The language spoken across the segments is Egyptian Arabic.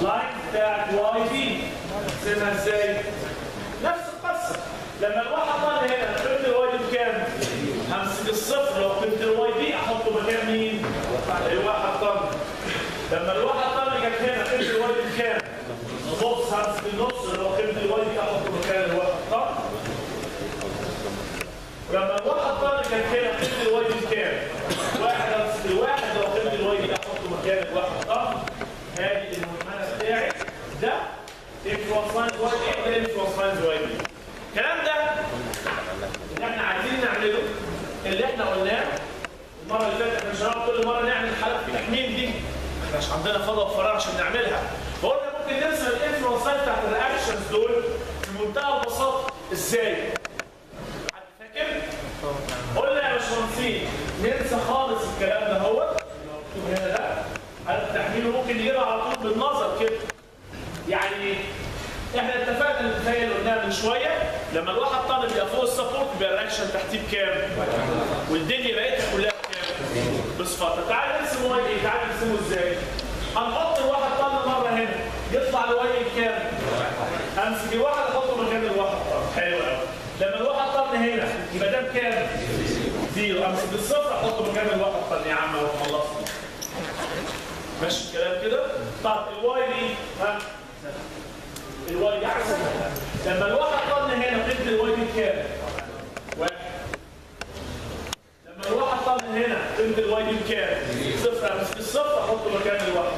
لاين بتاعت واي بي نقسمها ازاي؟ نفس القصه لما الواحد طن هنا قيمه الواي دي بكام؟ همسك الصفر لو قيمه الواي دي احطه مكان مين؟ الواحد طن لما الواحد طن جت هنا قيمه الواي دي بكام؟ نص همسك النص لو قيمه الواي دي احطه مكان الواحد طن لما الواحد طن كان هنا قيمه الواي دي بكام؟ واحد همسك الواحد لو قيمه الواي دي احطه مكان الواحد طن هذه المنحنى بتاعي ده انفلونس لاين واي دي وده انفلونس لاين واي دي الكلام ده اللي احنا عايزين نعمله اللي احنا قلناه المره اللي فاتت احنا مش هنقعد كل مره نعمل حلقه التحميل دي احنا مش عندنا فضاء وفراغ عشان نعملها فقلنا ممكن نرسم الانفلونس لاين بتاعت الرياكشنز دول في منتهى البساطه ازاي؟ حد فاكر؟ قلنا يا باشمهندسين ننسى خالص الكلام ده هو مكتوب هنا ده هذا التحميل ممكن نجيبها على طول بالنظر كده يعني احنا اتفقنا الاتفاقيه اللي قلناها من شويه لما الواحد طالب يبقى فوق السبورت يبقى الرياكشن تحتيه بكام؟ والدنيا بقيتها كلها بكام؟ بصفاتها تعالى نرسم واي ايه؟ تعالى نرسمه ازاي؟ هنحط الواحد طن مره هنا يطلع الواي بكام؟ امسك الواحد احطه مكان الواحد طن حلو قوي لما الواحد طن هنا يبقى ده بكام؟ زيرو امسك الصفر احطه مكان الواحد طن يا عم اهو خلصنا ماشي الكلام كده؟ طب الواي دي ها؟ الواي دي عكس لما الواحد طن هنا قيمه الواي دي بكام؟ واحد لما الواحد طن هنا قيمه الواي دي بكام؟ صفر امسك الصفر احطه مكان الواحد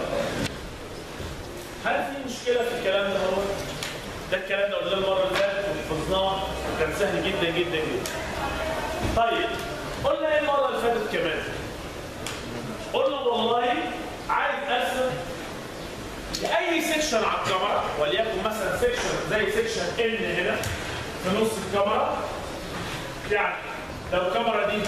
هل في مشكله في الكلام ده هو؟ ده الكلام ده قلناه المره اللي فاتت وحفظناه وكان سهل جدا جدا جدا. طيب قلنا ايه المره اللي فاتت كمان؟ قلنا والله عايز ارسم لاي سيكشن على الكاميرا وليكن مثلا سيكشن زي سيكشن ان هنا في نص الكاميرا يعني لو الكاميرا دي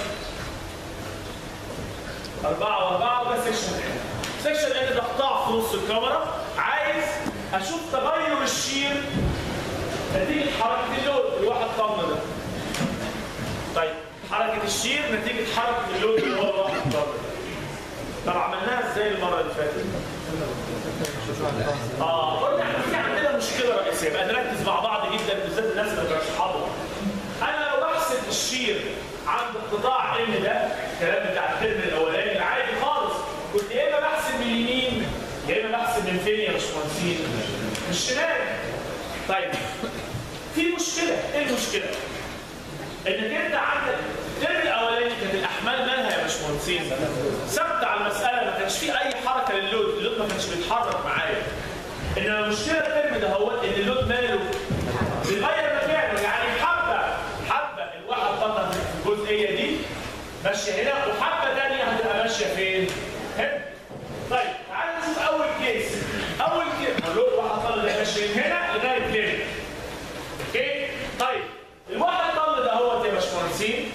أربعة وأربعة وده سيكشن ان سيكشن ان ده قطاع في نص الكاميرا عايز أشوف تغير الشير نتيجة حركة اللود الواحد طن ده طيب حركة الشير نتيجة حركة اللود اللي هو الواحد طن ده طب عملناها ازاي المرة اللي فاتت؟ اه قلنا احنا في عندنا مشكله رئيسيه بقى نركز مع بعض جدا بالذات الناس اللي مش حاضره انا لو بحسب الشير عند القطاع ان ده الكلام بتاع الترم الاولاني العادي خالص كنت يا اما بحسب من اليمين يا اما بحسب من فين يا باشمهندسين؟ من الشمال طيب في مشكله ايه المشكله؟ انك انت عندك الترم الاولاني كانت الاحمال مالها يا باشمهندسين ثابته على المساله ما كانش في اي حركه للود اللود ما كانش بيتحرك معايا انما المشكله الترم ده هو ان اللود ماله بيغير مكانه يعني حبه حبه الواحد طبعا في الجزئيه دي ماشيه هنا وحبه ثانيه هتبقى ماشيه فين؟ هنا طيب تعالى نشوف اول كيس اول كيس اللود واحد طالع ده ماشي من هنا لغايه هنا اوكي طيب الواحد طن ده هو يا باشمهندسين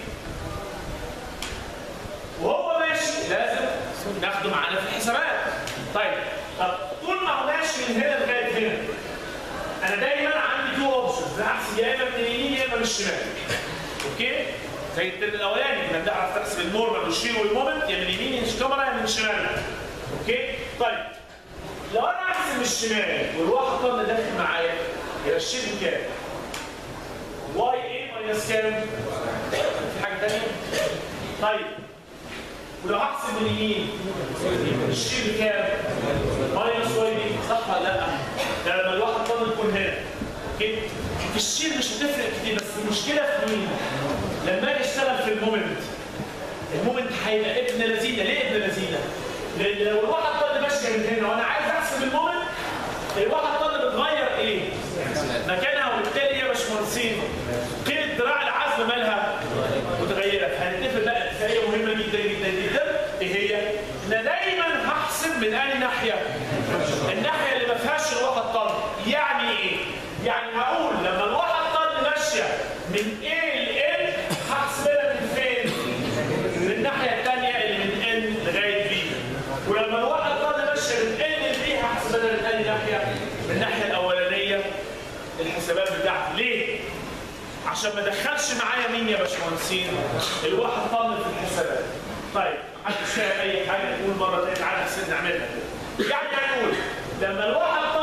وهو ماشي لازم ناخده معانا في الحسابات طيب طب طول ما هو ماشي من هنا لغايه هنا انا دايما عندي تو اوبشنز احسب يا اما من اليمين يا اما من الشمال اوكي زي الترم الاولاني كنا بنعرف تحسب النورمال والشير والمومنت يا من اليمين يا من الكاميرا يا من الشمال اوكي طيب لو انا احسب من الشمال والواحد طن داخل معايا يبقى الشير بكام؟ واي ايه ماينس كام؟ في حاجه ثانيه؟ طيب ولو احسب من اليمين الشيء بكام؟ ماينس واي دي صح ولا لا؟ ده لما الواحد طن يكون هنا اوكي؟ في الشيل مش هتفرق كتير بس المشكله في مين؟ لما اجي اشتغل في المومنت المومنت هيبقى ابن لذينه ليه ابن لذينه؟ لان لو الواحد طن ماشيه من هنا وانا عايز احسب المومنت الواحد طن بتغير ايه؟ مكانها وبالتالي يا باشمهندسين قيمه دراع العزم مالها متغيره فهنتفق بقى اتفاقيه مهمه جدا جدا جدا ايه هي؟ ان دايما هحسب من اي ناحيه؟ الناحيه اللي ما فيهاش الواحد طن يعني ايه؟ يعني هقول لما الواحد طن ماشيه من A ل N هحسبها من فين؟ من الناحيه الثانيه اللي من N لغايه B ولما الواحد طن ماشيه من N ل B هحسبها من اي ناحيه؟ من الناحيه الاولانيه الحسابات بتاعتي ليه؟ عشان ما ادخلش معايا مين يا باشمهندسين؟ الواحد طن في الحسابات. طيب محدش فاهم اي حاجه نقول مره ثانيه تعالى نحسن نعملها كده. يعني هنقول لما الواحد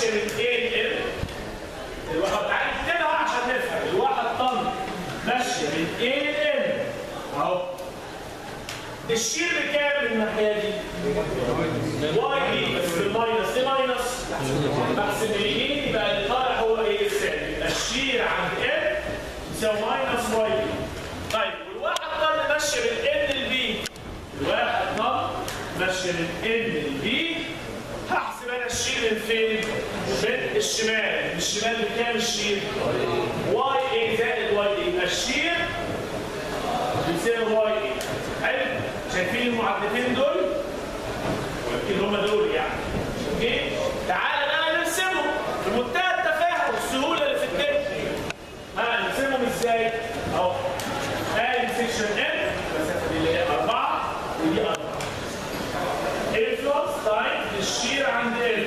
ماشيه من A ل M الواحد تعالى نكتبها عشان نفهم الواحد طن ماشيه من A ل M اهو الشير بكام من الناحيه دي؟ واي دي بس بالماينس دي ماينس بحسب اليمين يبقى اللي طالع هو ايه السالب يبقى الشير عند ام يساوي ماينس واي دي طيب والواحد طن ماشيه من ان لبي الواحد طن ماشيه من ان لبي هحسب انا الشير من فين؟ من الشمال من الشمال بكام الشير؟ واي اي زائد واي دي يبقى الشير بيساوي واي اي حلو شايفين المعادلتين دول يمكن هم دول يعني اوكي تعالى بقى نرسمهم بمنتهى التفاهم والسهوله اللي في الدنيا ها نرسمهم ازاي اهو ادي سيكشن ام المسافه دي اللي هي 4 ودي 4 انفلونس تايم للشير عند ال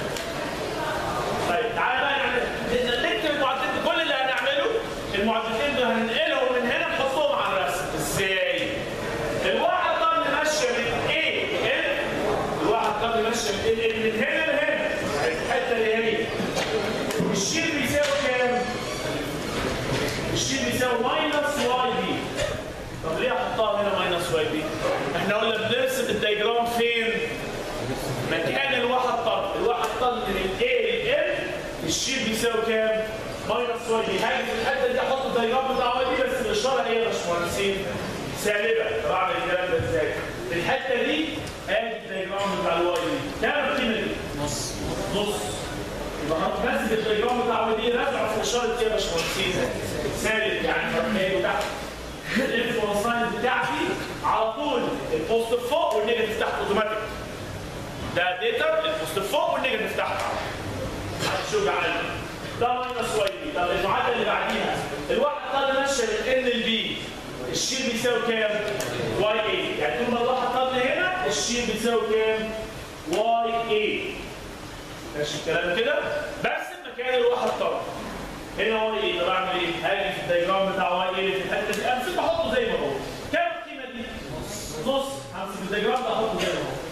طيب تعالى بقى نعمل نكتب المعادلتين كل اللي هنعمله المعادلتين دول هننقلهم من هنا نحطهم على الرسم ازاي؟ الواحد طن ماشيه من ايه ال الواحد طن ماشيه من ال من هنا لهنا الحته اللي هي الشيل بيساوي كام؟ الشيل بيساوي ماينس واي بي طب ليه احطها هنا ماينس واي بي؟ احنا قلنا بنرسم الدياجرام فين؟ مكان الواحد طن الواحد طن من ال A لل M الشيل بيساوي كام؟ ماينس واي بي هاجي في الحته دي احط الدياجرام بتاع واي بي بس الاشاره هي يا باشمهندسين سالبه طب اعمل الكلام ده ازاي؟ في الحته دي ادي الدياجرام بتاع الواي دي كام القيمه دي؟ نص نص يبقى هتمسك الدياجرام بتاع الواي دي رافع في اشاره ايه يا باشمهندسين؟ سالب يعني فرق وتحت الانفلونس لاين بتاعتي على طول البوزيتيف فوق والنيجاتيف تحت اوتوماتيك ده ديتا البوزيتيف فوق والنيجاتيف تحت شو جعل ده ماينس واي بي طب المعادله اللي بعديها الواحد طالع ماشيه من ان لبي الشير بيساوي كام؟ واي اي يعني طول ما الواحد طالع هنا الشير بيساوي كام؟ واي اي ماشي الكلام كده برسم مكان الواحد طالع هنا واي اي طب اعمل ايه؟ هاجي في الدياجرام بتاع واي اي في الحته دي امسك احطه زي ما هو كام القيمه دي؟ نص نص همسك الدياجرام ده احطه زي ما هو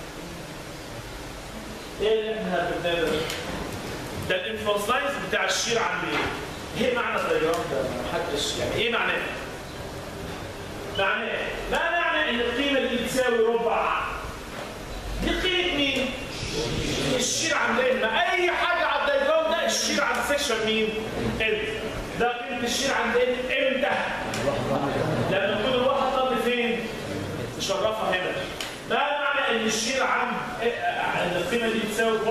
ايه اللي احنا بنعمله ده؟ ده الانفلونس لاينز بتاع الشير عند ايه؟ ايه معنى الدياجرام ده؟ محدش يعني ايه معناه؟ معناه ما معنى ان القيمه دي بتساوي ربع؟ دي قيمه مين؟ الشير عند ال ما اي حاجه على الدياجرام ده الشير عند سيكشن مين؟ ال ده قيمه الشير عند ال امتى؟ لما يكون الواحد طب فين؟ تشرفها هنا ما معنى ان الشير عند ان القيمه دي بتساوي 0.1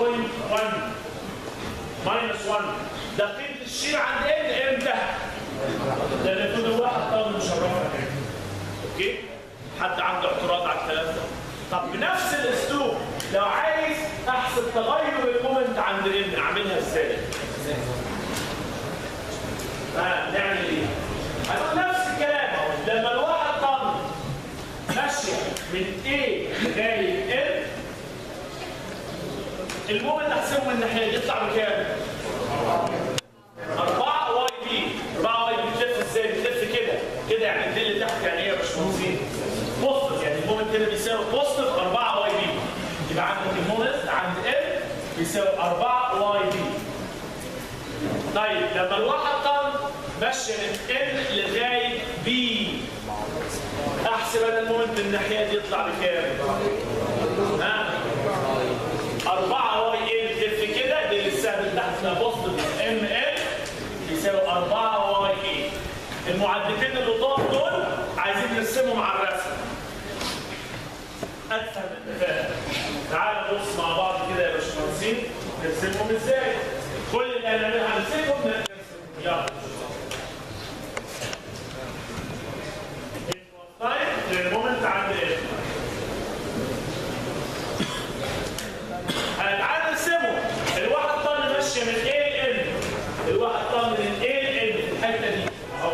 ماينس 1 ده قيمه الشير عند ان امتى؟ لما يكون الواحد طالب مشرفه اوكي؟ حد عنده اعتراض على الكلام ده؟ طب بنفس الاسلوب لو عايز احسب تغير المومنت عند ان اعملها ازاي؟ ها نعمل ايه؟ هنقول نفس الكلام اهو لما الواحد طالب ماشيه من A لغايه L المومنت احسبه من الناحيه دي يطلع بكام؟ 4 واي بي 4 واي بي بتلف ازاي؟ بتلف كده كده يعني دي اللي تحت يعني ايه يا باشمهندسين؟ بوزيتيف يعني المومنت هنا بيساوي بوزيتيف 4 واي بي يبقى عندك المومنت عند ال بيساوي 4 واي بي طيب لما الواحد طن ماشيه من ال لغايه بي احسب انا المومنت من الناحيه دي يطلع بكام؟ ها؟ 4 واي ال تلف كده دي السهم اللي تحت ده بوزيتيف ام ال يساوي 4 واي اي المعدتين اللي قدام دول عايزين نرسمهم على الرسم افهم التفاهم تعالوا نبص مع بعض كده يا باشمهندسين نرسمهم ازاي كل اللي هنعمله هنرسمهم نرسمهم يلا طيب المومنت عند ايه؟ هنتعال نرسمه الواحد طن ماشيه من A ل N الواحد طن من A ل N في الحته دي اهو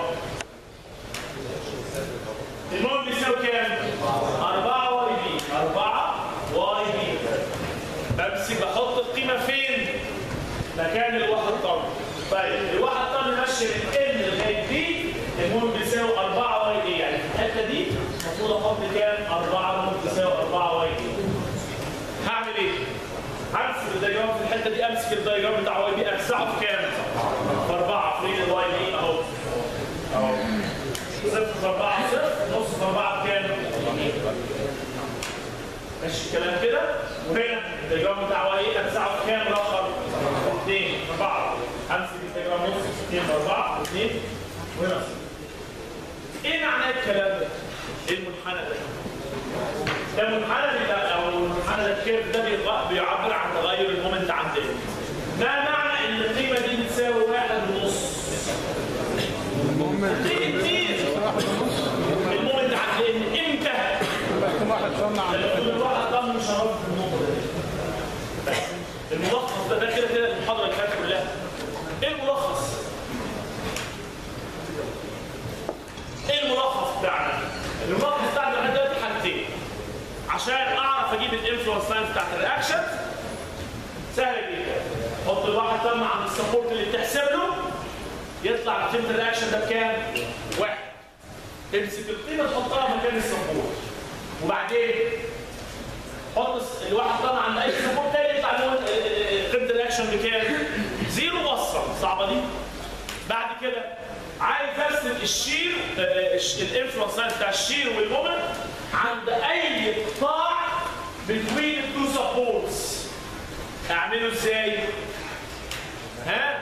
المهم بيساوي كام؟ 4 واي بي 4 واي بي بمسك بحط القيمه فين؟ مكان الواحد طن طيب الواحد طن ماشيه من N لغايه B المهم بيساوي 4 واي بي يعني في الحته دي المفروض احط كام؟ 4 المهم بيساوي 4 واي بي هعمل ايه؟ همسك ارسم الدايجرام في الحته دي امسك الدايجرام بتاع واي بي اوزعه في كام؟ في اربعه في الواي بي اهو اهو صفر في اربعه صفر نص في اربعه بكام؟ ماشي الكلام كده وهنا الدايجرام بتاع واي ايه اوزعه في كام رقم؟ اثنين اربعه امسك الدايجرام نص اثنين اربعه اثنين وهنا صفر. ايه معنى الكلام ده؟ ايه المنحنى ده؟ ده منحنى بيبقى- او المنحنى ده الكيرف ده بيغ- بيعبر عن تغير المومنت عند ال ما معنى ان القيمه دي بتساوي واحد ونص؟ قيمه كتير المومنت عند ال امتى؟ كم واحد صنع عن لما يكون الواحد ضمن شراب في النقطه دي بس الملخص ده ده كده كده المحاضره اللي فاتت كلها ايه الملخص؟ ايه الملخص بتاعنا؟ الملخص بتاعنا لحد دلوقتي حاجتين عشان اعرف اجيب الانفلونس لاين بتاعت الرياكشن سهل جدا حط الواحد تم عند السبورت اللي بتحسب له يطلع قيمه الرياكشن ده بكام؟ واحد تمسك القيمه تحطها مكان السبورت وبعدين حط الس- الواحد طبعا عند اي سبورت تاني يطلع له قيمه الرياكشن بكام؟ زيرو وصل صعبه دي بعد كده عايز ارسم الشير الانفلونس لاين بتاع الشير والمومنت عند اي قطاع بين التو سبورتس اعمله ازاي؟ ها؟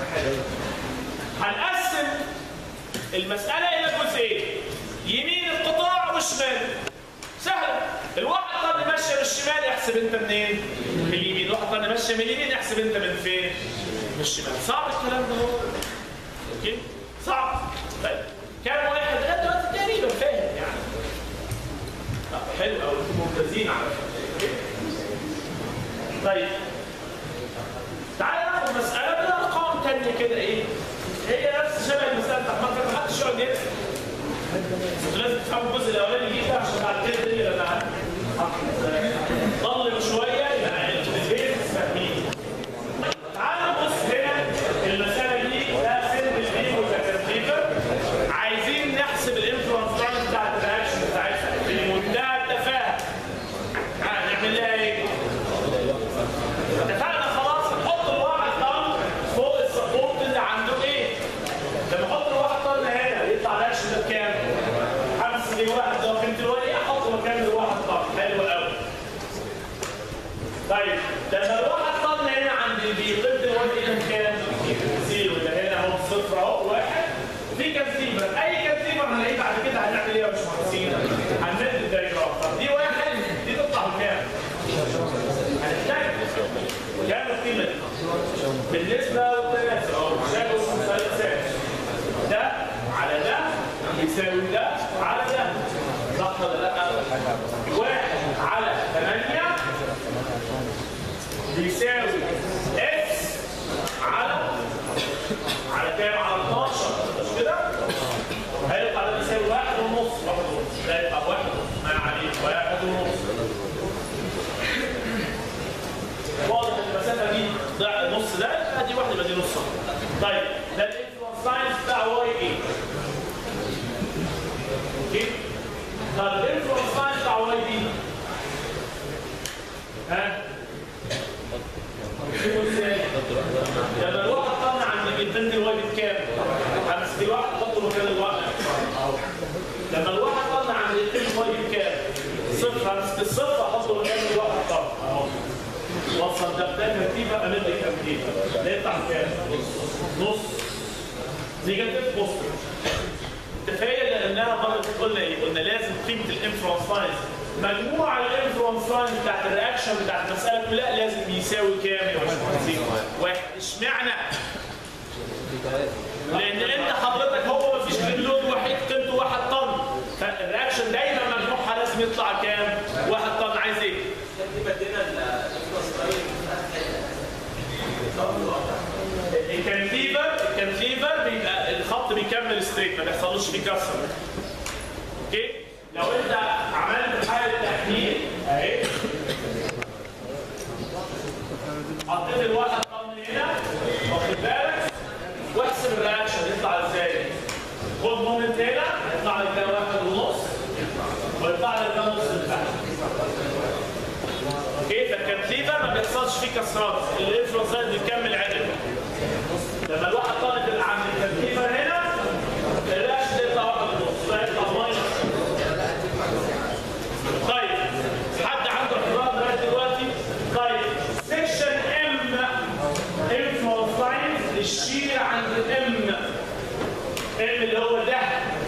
هنقسم المسألة إلى جزئين يمين القطاع وشمال سهلة الواحد طن ماشية من الشمال يحسب أنت منين؟ من اليمين الواحد طن ماشية من اليمين يحسب أنت من فين؟ من الشمال صعب الكلام ده هو أوكي؟ صعب طيب كام واحد لغاية دلوقتي تقريبا فاهم يعني طب حلو أوي ممتازين على فكرة طيب تعالى ناخد مسألة بأرقام تانية كده إيه؟ هي نفس شبه المسألة بتاعت مرة ما حدش يقعد يرسم. بس لازم تفهموا الجزء الأولاني دي عشان بعد كده الدنيا لما ضلم شوية يبقى البيت فاهمين. تعالوا نبص هنا المسألة دي ده سن البيم والكاتربيتر عايزين نحسب الانفلونس لاين بتاعت الرياكشن بتاعتها بمنتهى التفاهة. هنعمل لها ايه؟ اتفقنا خلاص نحط الواحد طن فوق السبورت اللي عنده ايه؟ لما احط الواحد طن هنا يطلع الرياكشن ده بكام؟ خمس دي واحد لو قيمه الواحد احط مكان الواحد طن حلو قوي. طيب لما الواحد طن هنا عند البي قيمه الواحد هنا بكام؟ زيرو يبقى هنا اهو صفر اهو واحد في كانتيفر اي كانتيفر هنلاقيه بعد كده هنعمل ايه يا باشمهندسين؟ هنمد الدايجرام طب دي واحد دي تطلع بكام؟ هنحتاج كام القيمة دي؟ بالنسبة للثلاثة أو تشابه المثلثات ده على ده يساوي ده على ده صح ولا لا؟ واحد على ثمانية بيساوي اكس على على كام؟ على 12 مش كده؟ هيطلع ده بيساوي واحد ونص واحد ونص ده يبقى واحد ونص ما عليه واحد ونص واضح ان المسافه دي ضع نص ده يبقى دي واحده يبقى دي نص طيب ده الانفلونس لاين بتاع واي ايه اوكي طب الانفلونس لاين بتاع واي بي ها شوفوا ازاي لما الواحد طلع عند البنت الواي بي بكام؟ همسك الواحد احطه مكان الواحد اهو لما الواحد طلع عند البنت الواي بي بكام؟ صفر همسك الصفر احطه مكان الواحد طبعا اهو وصل ده ده ترتيبه امام الترتيب ده يطلع كام؟ نص نيجاتيف بوزيتيف تخيل لانها مره قلنا ايه؟ قلنا لازم قيمه الانفلونس لاينز مجموع الانفلونس لاين بتاعت الرياكشن بتاعت المساله كلها لازم يساوي كام يا باشمهندسين؟ واحد اشمعنى؟ لان انت حضرتك هو ما فيش لود وحيد قيمته واحد طن فالرياكشن دايما مجموعها لازم يطلع كام؟ واحد طن عايز ايه؟ الكانتيفر الكانتيفر بيبقى الخط بيكمل ستريت ما بيحصلوش فيه كسر اوكي لو انت عملت حاله تحليل اهي حطيت الواحد طن هنا واخد بالك واحسب الرياكشن يطلع ازاي خد مومنت هنا يطلع لك ده واحد ونص ويطلع لك ده نص اللي تحت اوكي فالكانتليفر ما بيحصلش فيه كسرات الانفلونس لاين بيكمل عدل لما الواحد طالب يبقى عند الكانتليفر هنا الرياش تطلع واحد ونص فيطلع ماينس طيب حد عنده اعتراض لغايه دلوقتي طيب سيكشن ام انفلونس لاين الشير عند الام ام اللي هو ده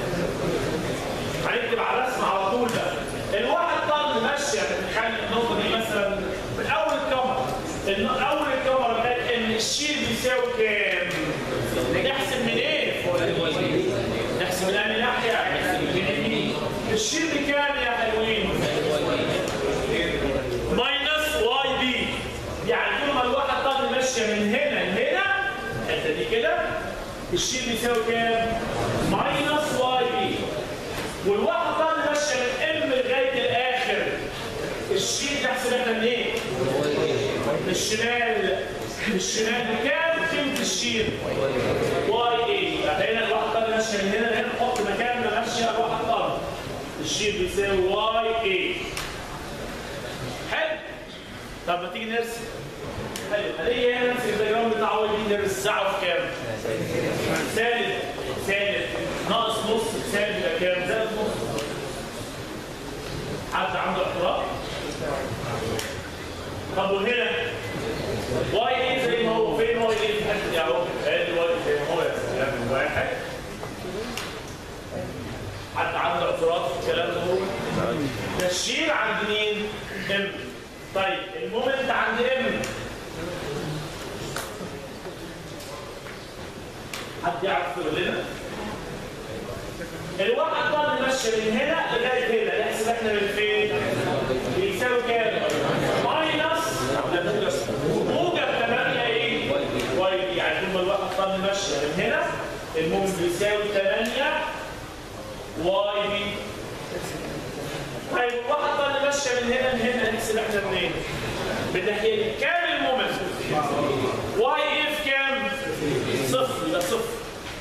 هنكتب على الرسم على طول ده الواحد طن ماشي هنخلي النقطه دي مثلا من اول الكاميرا إن اول الكاميرا لغايه ان الشير بيساوي كام؟ نحسب من ايه؟ نحسب من انهي ناحيه؟ من اليمين الشير بكام يا حلوين؟ ماينس واي بي يعني طول ما الواحد طن ماشيه من هنا لهنا الحته دي كده الشير بيساوي كام؟ ماينس واي بي والواحد طن ماشيه من ام لغايه الاخر الشير تحسب احنا منين؟ من الشمال من الشمال بكام قيمه الشير؟ واي اي يعني هنا الواحد طن ماشيه من هنا لهنا نحط مكان ما ماشيه الواحد طن الشير بيساوي واي اي حلو طب ما تيجي نرسم حلو هنيجي هنا نمسك الدياجرام بتاع واي بي نرسعه في كام؟ سالب سالب ناقص نص سالب يبقى كام؟ زائد نص حد عنده اعتراض؟ طب وهنا واي ايه زي ما هو فين واي ايه في الحته دي اهو ادي واي زي ما هو يا سلام واحد حد عنده اعتراض في الكلام ده هو؟ تشير عند مين؟ ام طيب المومنت عند ام حد يعرف يقول لنا؟ الواحد طن ماشي من هنا لغايه هنا نحسب احنا من فين؟ بيساوي كام؟ ماينس موجب 8 ايه؟ واي دي يعني طول ما الواحد طن ماشي من هنا الموجب بيساوي 8 واي بي طيب الواحد طن ماشي من هنا لهنا نحسب احنا منين؟ من ناحيه كام المومنت؟ واي ايه في كام؟ صفر يبقى صفر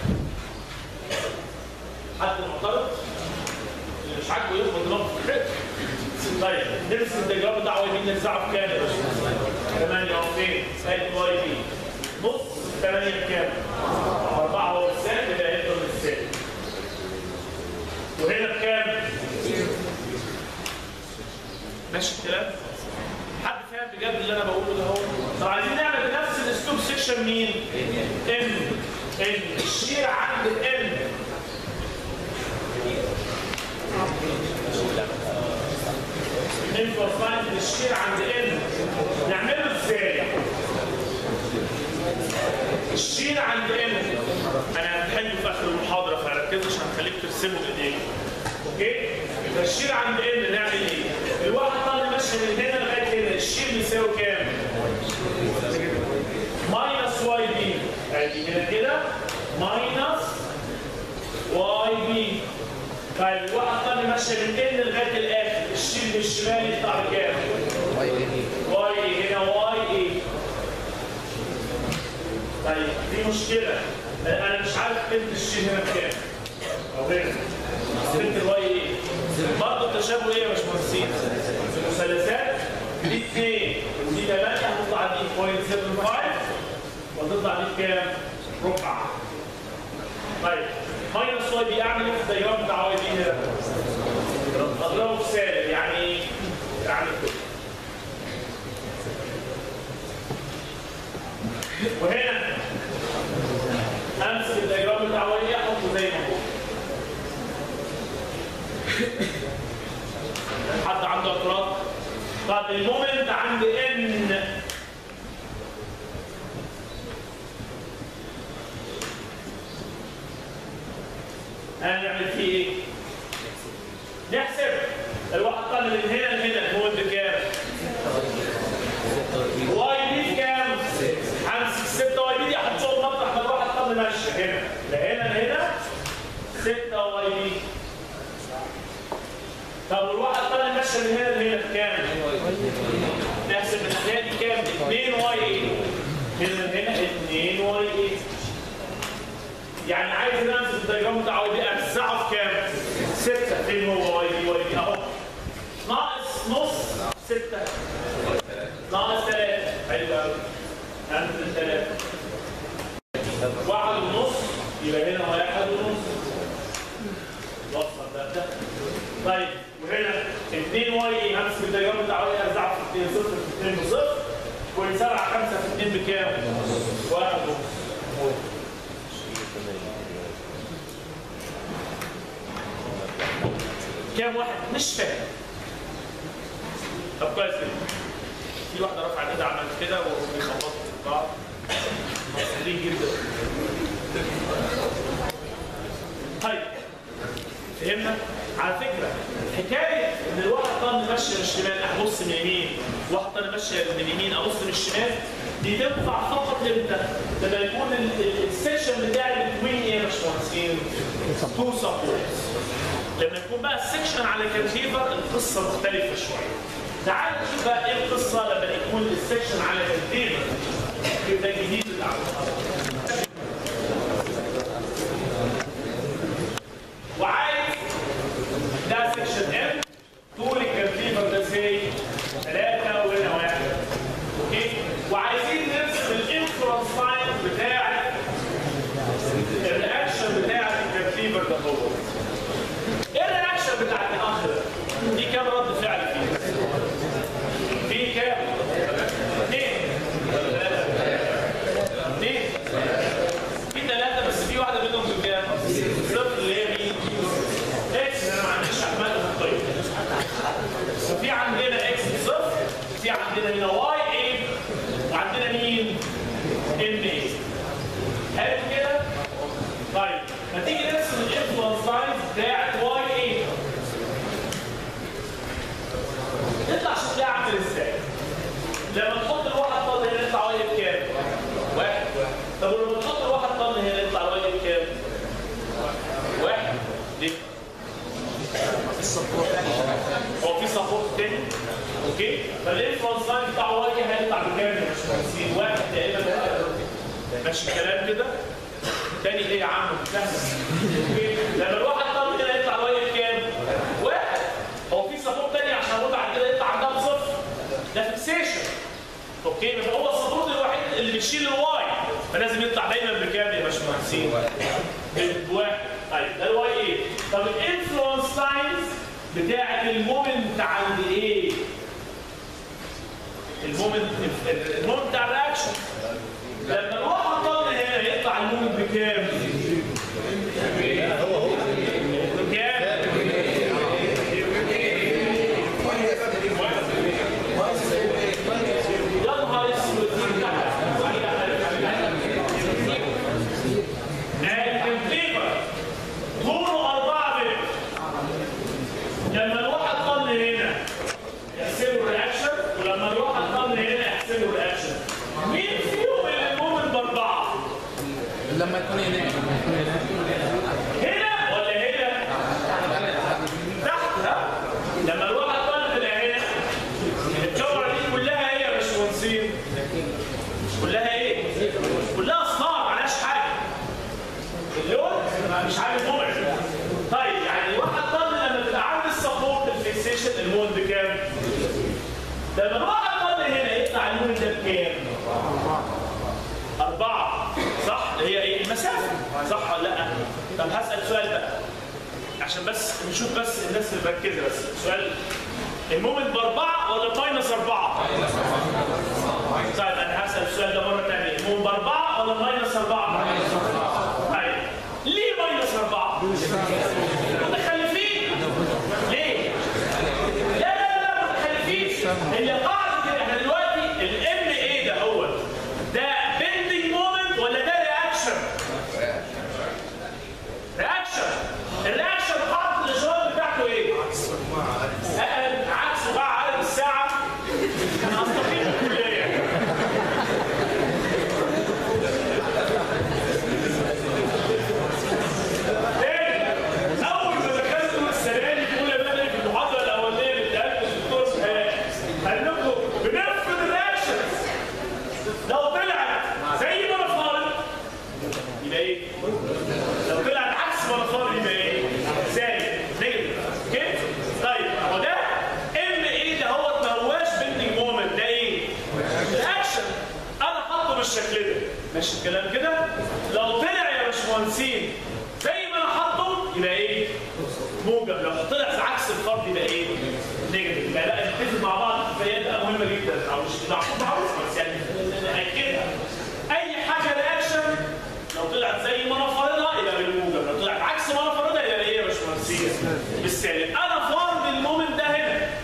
حد معترض؟ اللي مش عاجبه يخبط دماغه في الحته. طيب نرسم الدياجرام بتاع واي بي نرزعه في كام يا باشا؟ 8 اهو فين؟ سالب واي بي نص 8 بكام؟ 4 هو السالب يبقى هيفضل السالب. وهنا بكام؟ ماشي الكلام؟ حد فاهم بجد اللي انا بقوله ده هو؟ طب عايزين نعمل بنفس الاسلوب سيكشن مين؟ ام ام الشير عند الام انفر فايند الشير عند ام نعمله ازاي؟ الشير عند ام انا هنحله في اخر المحاضره فركزوا عشان هخليك ترسمه بايديك اوكي؟ فالشير عند ام نعمل ايه؟ الواحد طالع ماشي من هنا لغايه هنا الشير بيساوي كام؟ ماينس واي بي ادي هنا كده ماينس واي بي طيب الواحد طالع ماشي من هنا لغايه الاخر الشير من الشمال يطلع بكام؟ واي اي هنا واي اي طيب دي مشكله انا مش عارف قيمه الشير هنا بكام او هنا قيمه الواي ايه برضه التشابه ايه يا باشمهندسين؟ في المثلثات دي 2 ودي 8 هتطلع دي 0.75 وتطلع دي بكام؟ ربع طيب ماينس واي بي اعمل ايه في الدياجرام بتاع واي بي هنا؟ اضربه في سالب يعني يعني كده وهنا امسك الدياجرام بتاع واي بي احطه زي ما هو حد عنده اعتراض؟ طب المومنت عند ان هنعمل فيه ايه؟ نحسب الواحد طن من هنا لهنا المومنت بكام؟ واي بي بكام؟ همسك 6 واي بي دي احطهم مطرح ما الواحد طن ماشي هنا لهنا لهنا 6 واي بي طب والواحد طالع ماشي من هنا لهنا بكام؟ نحسب من الناحيه دي كام؟ 2 واي اي هنا لهنا 2 واي اي يعني عايز ان امسك الدياجرام بتاع واي دي اوزعه في كام؟ 6 فين هو واي دي واي دي اهو ناقص نص 6 طيب وهنا 2 واي اي همسك الدياجرام بتاع واي ارزعه في 2 صفر في 2 بصفر و7 5 في 2 بكام؟ واحد ونص كام واحد مش فاهم طب كويس جدا في واحده رافعه ايدها عملت كده وبيخبطوا في بعض مبسوطين جدا طيب فهمنا على فكره حكايه ان الواحد طن ماشي من الشمال ابص من اليمين واحد طن ماشي من اليمين ابص من الشمال دي تنفع فقط امتى؟ لما يكون ال- ال- السيكشن بتاعي بتوين ايه يا باشمهندسين؟ تو سبورتس لما يكون بقى السكشن على كانتيفر القصه مختلفه شويه. تعال نشوف بقى ايه القصه لما يكون السكشن على كانتيفر. ده الجديد اللي عملناه. وعايز ده سكشن ام طول الكانتيفر ده زي ثلاثه وهنا واحد. اوكي؟ وعايزين نرسم الانفلونس لاين بتاع الرياكشن بتاع الكانتيفر ده هو. ايه الرياكشن بتاع الاخ ده؟ دي كام رد فعل فيه؟ في كام؟ اثنين اثنين في ثلاثة بس في واحدة منهم بكام؟ صفر اللي هي مين؟ اكس انا ما عنديش اعمال مخطية ففي عندنا اكس صفر في عندنا هنا واي ايه وعندنا مين؟ ان ايه حلو كده؟ طيب ما تيجي نرسم الانفلونس لاينز بتاعت واي ايه تطلع شكلها عامل ازاي؟ لما تحط الواحد طن هنا يطلع واي بكام؟ واحد طب ولما تحط الواحد طن هنا يطلع واي بكام؟ واحد ليه؟ هو في سبورت تاني اوكي فالانفلونس لاين بتاع واي هيطلع بكام يا باشمهندسين؟ واحد تقريبا ماشي الكلام كده؟ تاني ايه يا عم سهل اوكي لما الواحد طن كده يطلع واي بكام؟ واحد هو في سبورت تاني عشان ارد بعد كده يطلع عندها بصفر ده فيكسيشن اوكي يبقى هو السبورت الوحيد اللي بيشيل الواي فلازم يطلع دايما بكام يا باشمهندسين؟ بواحد طيب ده الواي ايه؟ طب الانفلونس لاينز بتاعت المومنت عند ايه؟ المومنت المومنت بتاع الرياكشن لما الواحد طن هنا يطلع المومنت بكام؟ بكام؟ يا نهار اسود الكمبيوتر طوله 4 متر لما الواحد طن هنا يحسبوا الرياكشن ولما الواحد طن هنا يحسبوا الرياكشن مين فيهم اللي المومنت باربعه؟ لما يكون هناك هنا ولا هنا؟ تحت ها؟ لما الواحد طالب تبقى هنا الكاميرا دي كلها ايه يا باشمهندسين؟ كلها ايه؟ كلها صناعه معلهاش حاجه. اللون مش عارف مرعب. طيب يعني الواحد طالب لما تبقى عند السبورت الفيكسيشن المون بكام؟ لما الواحد طالب هنا يطلع المون ده بكام؟ أربعة صح؟ اللي هي إيه؟ المسافة صح ولا لأ؟ طب هسأل سؤال بقى عشان بس نشوف بس الناس اللي مركزة بس سؤال المومنت بأربعة ولا ماينس أربعة؟ طيب أنا هسأل السؤال ده مرة تانية المومنت بأربعة ولا ماينس أربعة؟ طيب ليه ماينس أربعة؟ متخلفين ليه؟ لا لا لا متخلفين هي قاعدة كده احنا دلوقتي الام ايه ده هو ده بيندنج مومنت ولا ده رياكشن؟ رياكشن الرياكشن قاعدة الإشارة بتاعته ايه؟ أقل عكس بقى عدد الساعة أنا أستقيم من الكلية تاني أول ما دخلتوا السنة دي في أولى بدري في المحاضرة الأولانية اللي اتقالت الدكتور سهاد قال لكم بنفذ الرياكشنز لو طلعت زي ما انا فارض يبقى ايه؟ لو طلعت عكس ما انا فارض يبقى ايه؟ زي نيجاتيف اوكي؟ طيب هو ده ام ايه ده هو ما هواش بيندنج مومنت ده ايه؟ الاكشن انا حاطه بالشكل ده ماشي الكلام كده؟ لو طلع يا باشمهندسين زي ما انا حاطه يبقى ايه؟ موجب لو طلع في عكس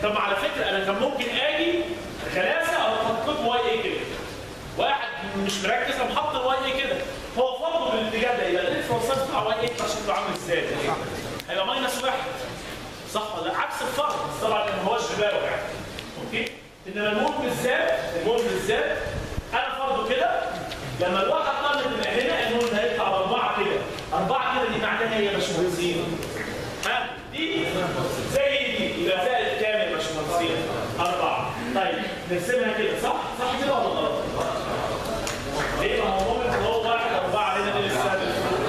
طب على فكره انا كان ممكن اجي خلاصه او احط واي ايه كده واحد مش مركز قام حط الواي ايه كده هو فرضه بالاتجاه ده يبقى الانفلونسات بتاع واي ايه بتاع شكله عامل ازاي هيبقى ماينس واحد صح ولا لا؟ عكس الفرض بس طبعا ما هوش ببالغ يعني اوكي انما المهم بالذات المهم بالذات انا فرضه كده لما الواحد طن تبقى هنا المهم هيطلع باربعه كده اربعه كده دي معناها ايه يا باشمهندسين؟ ها دي زي دي يبقى زائد كام يا باشمهندسين؟ اربعه طيب نرسمها كده صح؟ صح كده ولا غلط؟ ليه ما هو ممكن هو واحد اربعه هنا دي لسه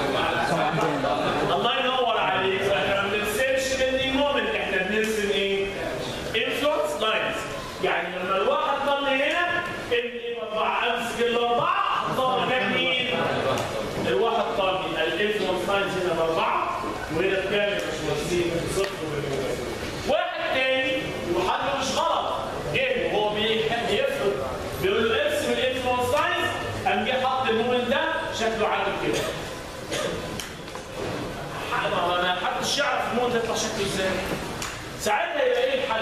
الله ينور عليك احنا ما بنرسمش من مومنت احنا بنرسم ايه؟ انفلونس لاينز يعني لما الواحد ضل هنا ابني اربعه امسك الاربعه احطها مكان مين؟ الواحد طن يبقى الانفلونس لاينز هنا باربعه وهنا بكام يا باشمهندسين؟ صفر وواحد. واحد تاني وحد مش غلط جه وهو بيحب يفرض بيقول له ارسم الانفلونس لاينز قام جه حط المومنت ده شكله عامل كده ما ما حدش يعرف الموت يطلع شكله ازاي ساعتها يبقى ايه الحل؟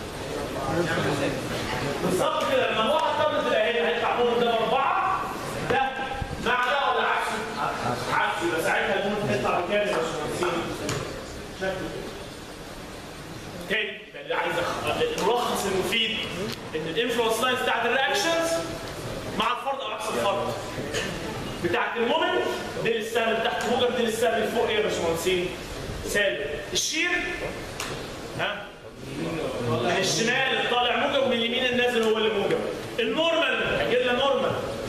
بالظبط كده لما الواحد طب تبقى هنا هيطلع موت ده باربعه ده مع ده ولا عكسه؟ عكسه يبقى ساعتها الموت هيطلع بكام يا باشمهندسين؟ شكله كده تاني اللي عايز أخ- الملخص المفيد ان الانفلونس لاينز بتاعت الرياكشنز مع الفرد او عكس الفرد بتاعت المومنت دي للسهم اللي تحت موجب دي للسهم اللي فوق ايه يا باشمهندسين؟ سالب الشير ها من الشمال اللي طالع موجب من اليمين النازل هو اللي موجب النورمال هجيب لنا نورمال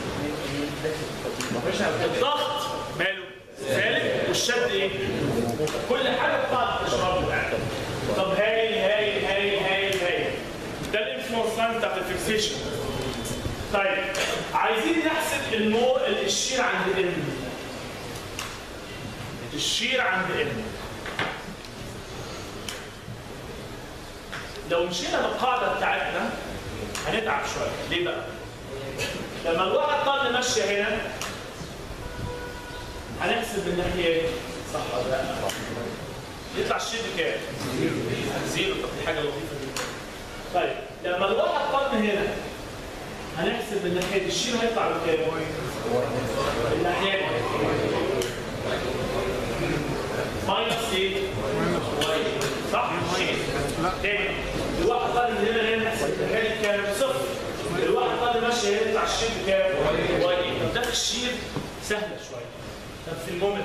الضغط ماله سالب والشد ايه؟ كل حاجه بتاعت الاشراف يعني طب هايل هايل هايل هايل هايل ده الانفلونس لاين بتاعت الفيكسيشن طيب عايزين نحسب النور الشير عند ام الشير عند ام لو مشينا بالقاعده بتاعتنا هنتعب شويه ليه بقى؟ لما الواحد طن ماشيه هنا هنحسب الناحيه دي صح ولا لا؟ يطلع الشير بكام؟ زيرو طب دي حاجه لطيفه جدا طيب لما الواحد طن هنا هنحسب الناحيه دي الشيل هيطلع بكام؟ الناحيه دي ماينس ايه؟ واي صح؟ شيل تاني الواحد طالع من هنا هنا نحسب الناحيه دي كام؟ صفر الواحد طالع ماشي هنا يطلع الشيل بكام؟ واي طب ده في الشيل سهله شويه طب في المومنت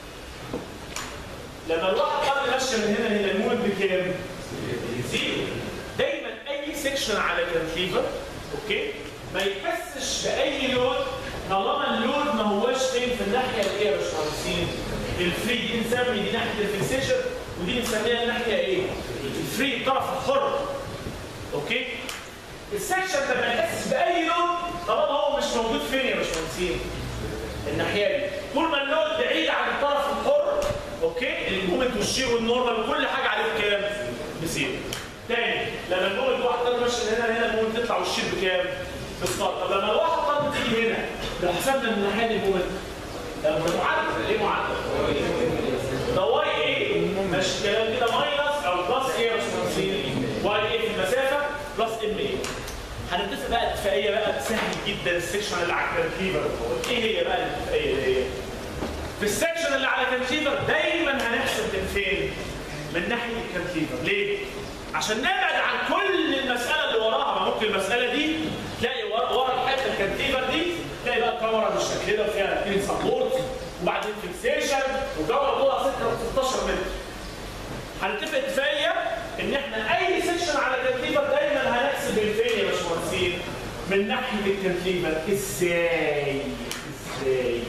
لما الواحد طالع ماشي من هنا هنا المومنت بكام؟ زيرو دايما اي سيكشن على كانتليفر اوكي ما يحسش باي لود طالما اللود ما هوش فين في الناحيه اللي هي يا باشمهندسين الفري دي نسمي دي ناحيه الفيكسيشن ودي نسميها الناحيه ايه؟ الفري الطرف الحر اوكي؟ السكشن ده ما يحسش باي لود طالما هو مش موجود فين يا باشمهندسين؟ الناحيه دي طول ما اللود بعيد عن الطرف الحر اوكي المومنت والشير والنورمال وكل حاجه عليه بكام؟ بزيرو تاني لما المومنت واحد طن ماشي من هنا هنا المومنت تطلع والشير بكام؟ بالظبط طب لما الواحد طن تيجي هنا لو حسبنا من الناحيه دي المومنت ده معدل ايه معدل؟ ده واي ايه؟ ماشي الكلام كده ماينس او بلس ايه يا باشمهندسين؟ واي ايه في المسافه بلس ام ايه هنتفق بقى اتفاقيه بقى سهل جدا السكشن اللي على الكانتيفر ايه هي بقى الاتفاقيه اللي هي؟ في السكشن اللي على الكانتيفر دايما هنحسب من فين؟ من ناحيه الكانتيفر ليه؟ عشان نبعد عن كل المساله اللي وراها ما ممكن المساله دي تلاقي ورا ورا الحته الكانتيفر دي تلاقي بقى كاميرا بالشكل ده فيها اثنين سبورت وبعدين فيكسيشن وكاميرا طولها 16 متر هنتفق اتفاقيه ان احنا اي سكشن على الكانتيفر دايما هنحسب من فين يا باشمهندسين؟ من ناحيه الكانتيفر ازاي؟ ازاي؟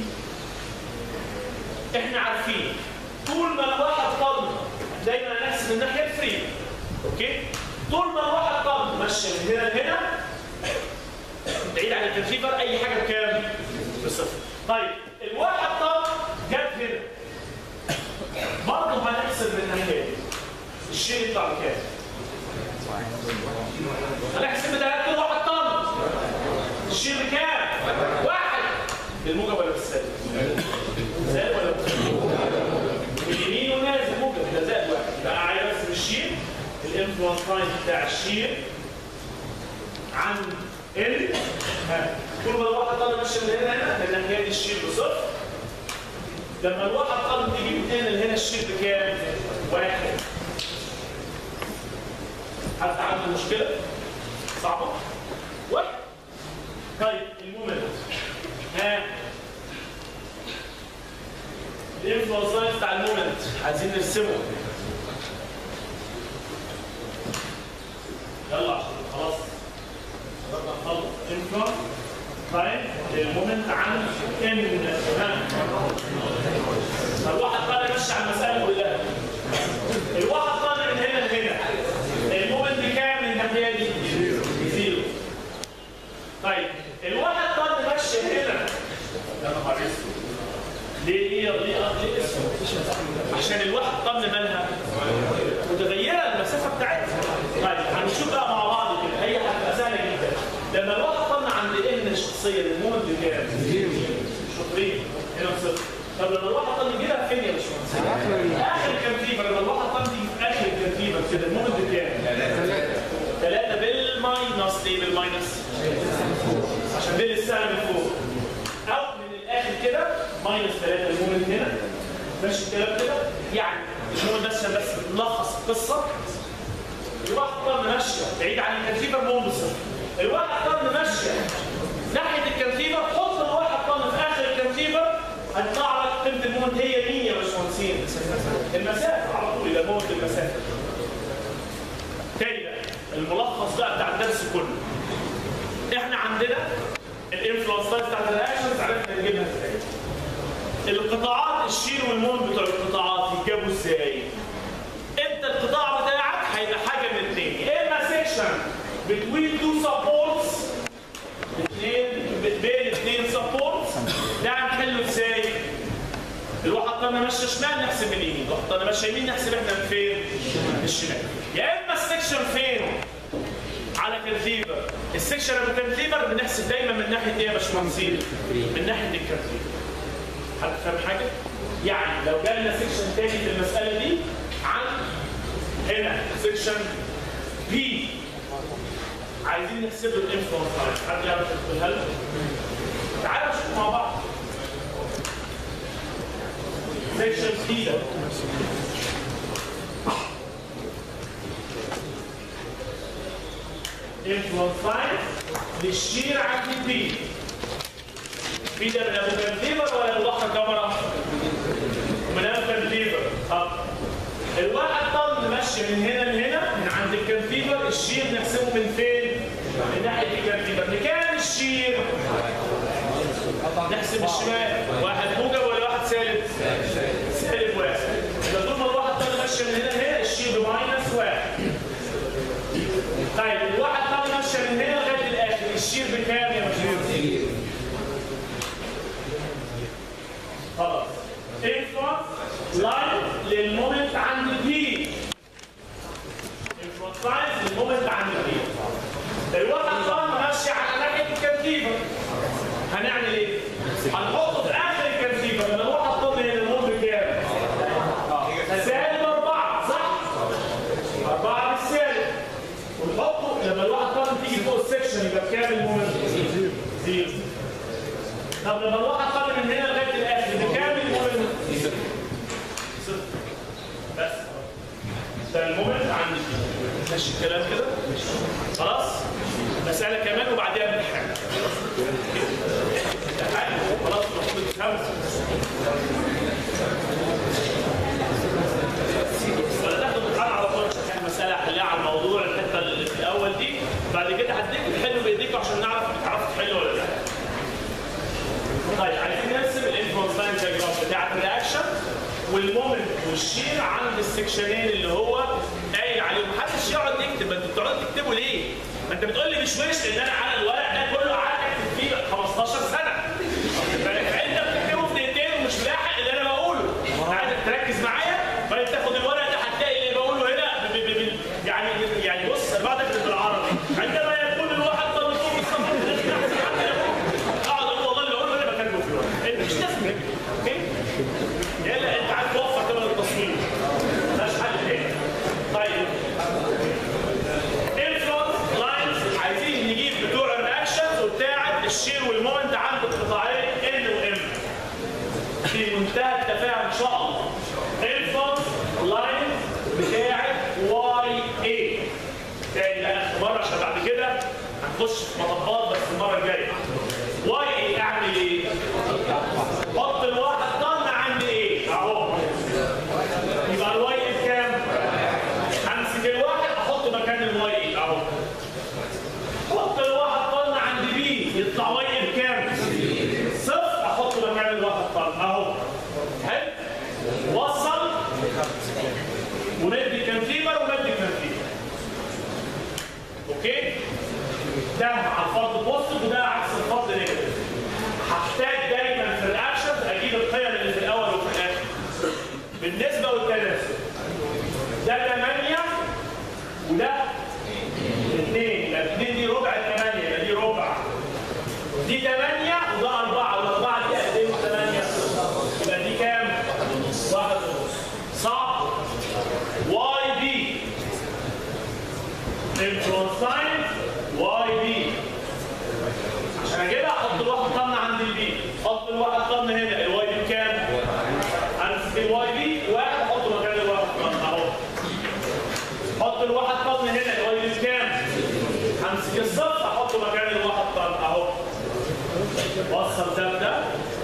احنا عارفين طول ما الواحد طن دايما هنحسب الناحيه الفري اوكي؟ طول ما الواحد طن ماشي من هنا لهنا بعيد عن الكانتيفر اي حاجه بكام؟ بصفر طيب الواحد طن جت هنا برضه هنحسب من الناحيه دي الشيء يطلع بكام؟ هنحسب ده كل واحد طن الشيء بكام؟ واحد بالموجب ولا بالسالب؟ زائد ولا بالسالب؟ باليمين ونازل موجب ده زائد واحد يبقى عايز ارسم الشيء الانفلونس لاين بتاع الشير عن ال ها كل ما الواحد طالب ماشي من هنا هنا من ناحيه الشير بصفر لما الواحد طالب تجيب من هنا لهنا الشير بكام؟ واحد حد عنده مشكله؟ صعبه؟ واحد طيب المومنت ها الانفلونس لاين بتاع المومنت عايزين نرسمه يلا عشان خلاص قربنا نخلص انفلونس لاين المومنت عن ان ها فالواحد طالع يمشي على المساله كلها الواحد طالع من هنا لهنا المومنت بكام من الناحيه دي؟ زيرو طيب الواحد طالع ماشي هنا يا نهار اسود ليه ليه ليه ليه اسود؟ عشان الواحد طن مالها متغيره المسافه بتاعتها طيب هنشوف بقى مع بعض كده هي هتبقى سهله جدا لما الواحد طن عند ان شخصيه المومنت بكام؟ شاطرين هنا صفر طب لما الواحد طن يجيبها فين يا باشمهندس؟ اخر كانتيفر لما الواحد طن تيجي في اخر الكانتيفر كده المومنت بكام؟ ثلاثة بالماينس ليه بالماينس؟ عشان بين السهم من فوق او من الاخر كده ماينس 3 المومنت هنا ماشي الكلام كده يعني المومنت ده عشان بس نلخص القصه الواحد طن ماشيه بعيد عن الكانتيفر مومنت بصفر الواحد طن ماشيه ناحيه الكانتيفر حط الواحد طن في اخر الكانتيفر هتطلع لك قيمه المومنت هي مين يا باشمهندسين؟ المسافه على طول يبقى مومنت المسافه تاني بقى الملخص بقى بتاع الدرس كله احنا عندنا الانفلونس لاين بتاعت الاكشنز عرفنا نجيبها ازاي القطاعات الشير والمون بتوع القطاعات يتجابوا ازاي انت القطاع بتاعك هيبقى حاجه من الاثنين يا اما سيكشن بتوين تو سبورتس اثنين بين اثنين سبورتس ده هنحله ازاي الواحد طلع ماشيه شمال نحسب من اليمين الواحد طلع ماشيه يمين نحسب احنا من فين من الشمال يا اما السكشن فين على كانتيفر السكشن ابو كانتيفر بنحسب دايما من ناحيه ايه يا باشمهندسين من ناحيه الكانتيفر حد فاهم حاجه يعني لو جالنا سكشن تاني في المساله دي عن هنا سكشن بي عايزين نحسب له الانفلونس لاين حد يعرف يقولها لنا تعالوا نشوف مع بعض سكشن بي ده influence line للشير عند البي في ده من ابو كانتيفر ولا ابو بحر كاميرا؟ من ابو كانتيفر طب الواحد طن ماشي من هنا لهنا من عند الكانتيفر الشير نحسبه من فين؟ من ناحيه الكانتيفر بكام الشير؟ نحسب الشمال واحد موجب ولا واحد سالب؟ سالب واحد يبقى طول ما الواحد طن ماشي من هنا لهنا الشير بماينس واحد طيب الواحد طالع ماشيه من هنا لغايه الاخر الشير بكام يا باشمهندس؟ خلاص انفلونس لاين للمومنت عند البي انفلونس لاين للمومنت عند البي الواحد طالع ماشي على ناحيه الكانتيفر هنعمل ايه؟ هنحطه في اخر الكانتيفر لما الواحد طالع هنا المومنت بكام؟ سالب اربعه صح؟ اربعه بالسالب ونحطه لما الواحد طالب تيجي فوق السكشن يبقى بكام المومنت؟ زيرو طب لما الواحد طالب من هنا لغايه الاخر بكام المومنت؟ صفر بس ده المومنت عندي ماشي الكلام كده؟ خلاص؟ مسألة كمان وبعديها امتحان امتحان خلاص المفروض تفهموا ولا تاخد امتحان على طول عشان كان مسألة حلها على الموضوع الحتة اللي في الأول دي بعد كده هديك تحلوا بإيديكم عشان نعرف تعرفوا تحلوا ولا لا. طيب عايزين نرسم الانفلونس لاين دياجرام بتاعت الرياكشن والمومنت والشير عند السكشنين اللي هو قايل عليهم محدش يقعد يكتب ما انتوا بتقعدوا تكتبوا ليه؟ ما انت بتقول لي مش وش لان انا على الورق ده كله قعدت اكتب فيه 15 سنه واخد بالك؟ فانت بتكتبه في دقيقتين ومش لاحق اللي انا بقوله عايزك تركز معايا فانت تاخد الورق ده هتلاقي اللي بقوله هنا ب ب ب يعني يعني بص انا بعد اكتب بالعربي عندما يكون الواحد طالب فوق الصف اقعد اقول والله اللي بقوله انا بكتبه في الورق انت مش لازم تكتب اوكي؟ يلا انت عايز توفر كمان التصوير ملهاش حل تاني طيب تاني لا اخر مره عشان بعد كده هنخش في مطبات بس المره الجايه واي اعمل ايه؟ حط الواحد طن عندي ايه؟ اهو يبقى الواي بكام؟ همسك الواحد احط مكان الواي اهو حط الواحد طن عند بي يطلع واي بكام؟ صفر احط مكان الواحد طن اهو حلو وصل وندي كانتيفر وندي كانتيفر اوكي ده مع الفرد بوزيتيف وده عكس الفرد نيجاتيف هحتاج دايما في الاكشن اجيب القيم اللي في الاول وفي الاخر بالنسبه والتناسب ده 8 وده 2 يبقى 2 دي ربع 8 يبقى دي ربع دي 8 وده 4 والاربعه دي قد ايه 8 يبقى دي كام؟ واحد ونص صح؟ واي بي انفلونس ساين واي بي عشان اجيبها احط الواحد طن عند البي احط الواحد طن هنا الواي بي بكام؟ امسك الواي بي واحد احطه مكان الواحد طن اهو حط الواحد طن هنا الواي بي بكام؟ امسك الصفر احطه مكان الواحد طن اهو وصل ده بده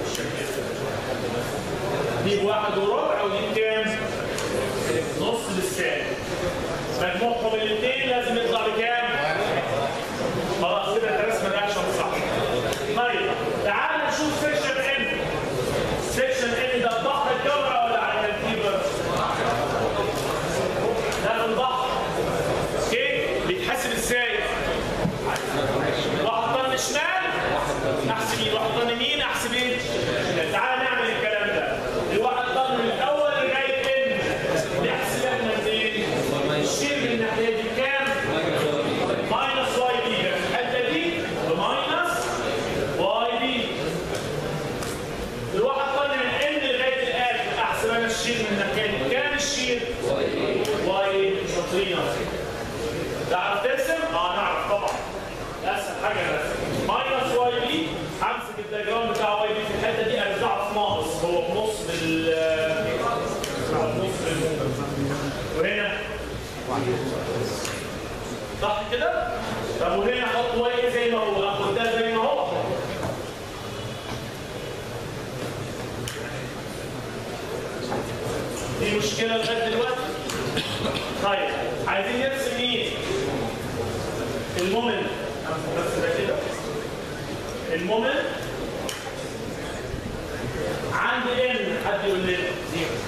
دي بواحد وربع ودي بكام؟ نص بالسالب مجموعهم الاثنين لازم يطلع بكام؟ خلاص كده انت رسم الاكشن صح. طيب تعال نشوف سيكشن ان. سيكشن ان ده بحر الكاميرا ولا على الكيبر؟ ده في البحر. اوكي؟ بيتحسب ازاي؟ واحد طن شمال احسب مين؟ واحد طن يمين احسب ايه؟ تعال نعمل الكلام ده. الواحد طن من الاول لغايه ان نحسب احنا منين؟ الشيء من الناحيه دي بكام؟ ماينس واي بي في الحته دي بماينس واي بي الواحد طن من ان لغايه الاخر احسب انا الشير من الناحيه دي كام الشير؟ واي شاطرين تعرف ترسم؟ اه نعرف طبعا اسهل حاجه الرسم ماينس واي بي همسك الدياجرام بتاع واي بي في الحته دي ارجعه في ناقص هو في نص بال في نص بال وهنا صح كده؟ طب وهنا احط واي زي ما هو اخد ده زي ما هو دي مشكلة لغاية دلوقتي طيب عايزين نرسم مين؟ المومنت بس ده كده المومنت عند ان حد يقول لنا زيرو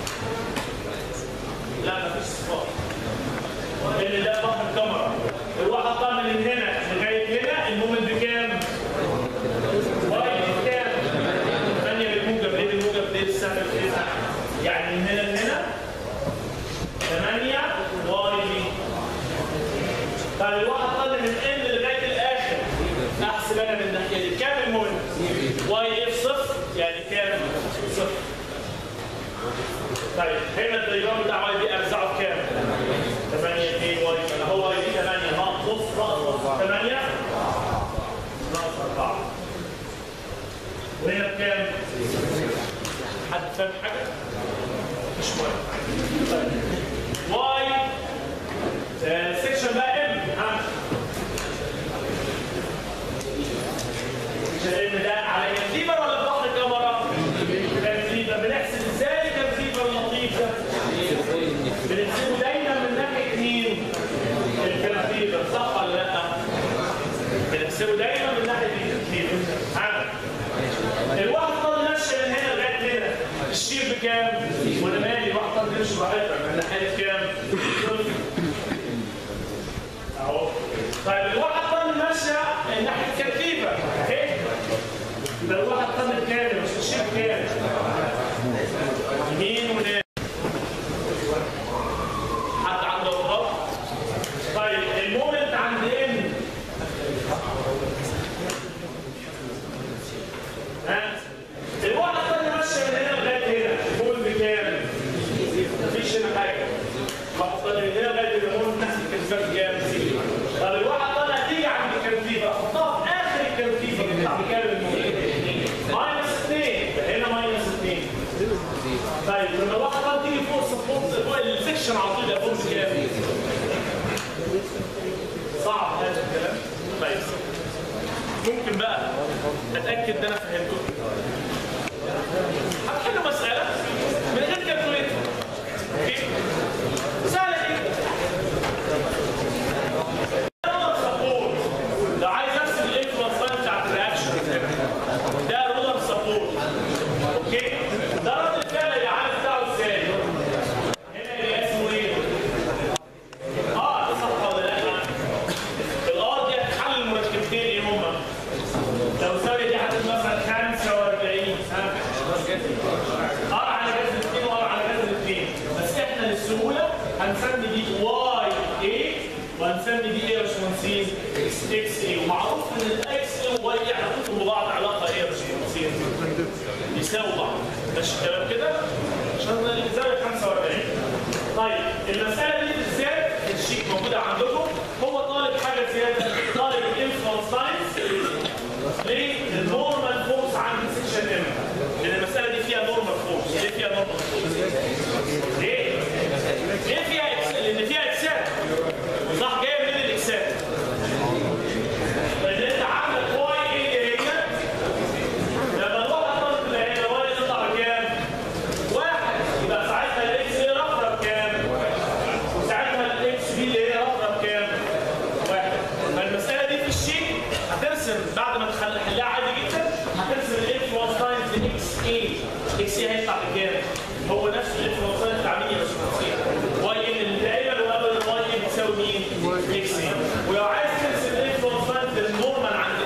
لا مفيش صفار لان ده بحر الكاميرا الواحد طالع من هنا لغايه هنا المومنت بكام؟ واي بكام؟ 8 بالموجب ليه بالموجب ليه السهم ليه يعني من هنا لهنا 8 واي بي طب الواحد طالع من ان لغايه الاخر احسب انا من الناحيه دي كام المومنت؟ واي اف صفر يعني كام؟ صفر طيب هنا الديجرام بتاع واي بي ارزعه بكام؟ 8 2 واي انا هو واي بي 8 ناقص نص ناقص 8 ناقص 4 وهنا بكام؟ حد فاهم حاجه؟ مش مهم طيب واي آه، سيكشن بقى ام ها سيكشن ام ده على كانتيفر ولا بحر الكاميرا؟ كانتيفر بنحسب ازاي كانتيفر اللطيف ده؟ بنحسبه دايما من ناحيه مين؟ الكانتيفر صح ولا لا؟ بنحسبه دايما من ناحيه الكانتيفر ها الواحد طن ماشي من هنا لغايه هنا الشير بكام؟ وانا مالي واحد طن يمشي براحتك من ناحيه كام؟ اهو طيب الواحد طن ماشي ناحيه كتيبه اهي يبقى الواحد طن بكام؟ مش الشير بكام؟ يمين ونام حد عنده غلط؟ طيب المومنت عند ان ها الواحد طن ماشي من هنا لغايه هنا المومنت بكام؟ مفيش هنا حاجه واحد طن من هنا لغايه هنا المومنت ناحيه الكثافات كام؟ طب الواحد طن هتيجي عند الكثيفه احطها في اخر الكثيفه بتاع بكام المومنت؟ ماينس 2 هنا ماينس 2 طيب لما الواحد اتاكد ان انا فهمته هتحلوا مساله من غير كالكوليتر اوكي سهله جدا ده سبورت لو عايز ارسم الانفلونس لاين بتاعت الرياكشن ده رولر سبورت اوكي ده رد الفعل اللي عارف بتاعه ازاي هنا اللي اسمه ايه اه صح ولا لا الار دي هتحل المركبتين ايه هما لو ساوي دي هتبقى مثلا 45 ها ار على جذر 2 وار على جذر 2 بس احنا للسهوله هنسمي دي واي اي وهنسمي دي ايه يا باشمهندسين اكس اي ومعروف ان الاكس اي والواي اي علاقتهم ببعض علاقه ايه يا باشمهندسين يساووا بعض ماشي الكلام كده عشان الزاويه 45 طيب المساله دي بالذات الشيك موجوده عندكم هو طالب حاجه زياده طالب الانفلونس لاينز للنورمال فورس عند سيكشن ام لان المساله دي فيها نورمال فورس ليه فيها نورمال فورس؟ ليه؟ ليه فيها اكس؟ لان فيها اكسات صح جايه من الاكسات لان انت عندك واي ايه هي لما الواحد طالب العين الواي تطلع بكام؟ واحد يبقى ساعتها الاكس ايه رقم بكام؟ وساعتها الاكس بي اللي هي رقم بكام؟ واحد فالمساله دي في الشيك هترسم بعد ما تخلي حلها عادي جدا هترسم الانفلونس لاينز لاكس اي اكس اي هيطلع بكام؟ هو نفس الانفلونس لاين بتاع مين يا باشمهندس؟ واي ان اللي دايما وقبل الواي ان بتساوي مين؟ اكس اي ولو عايز ترسم الانفلونس لاينز للنورمال عند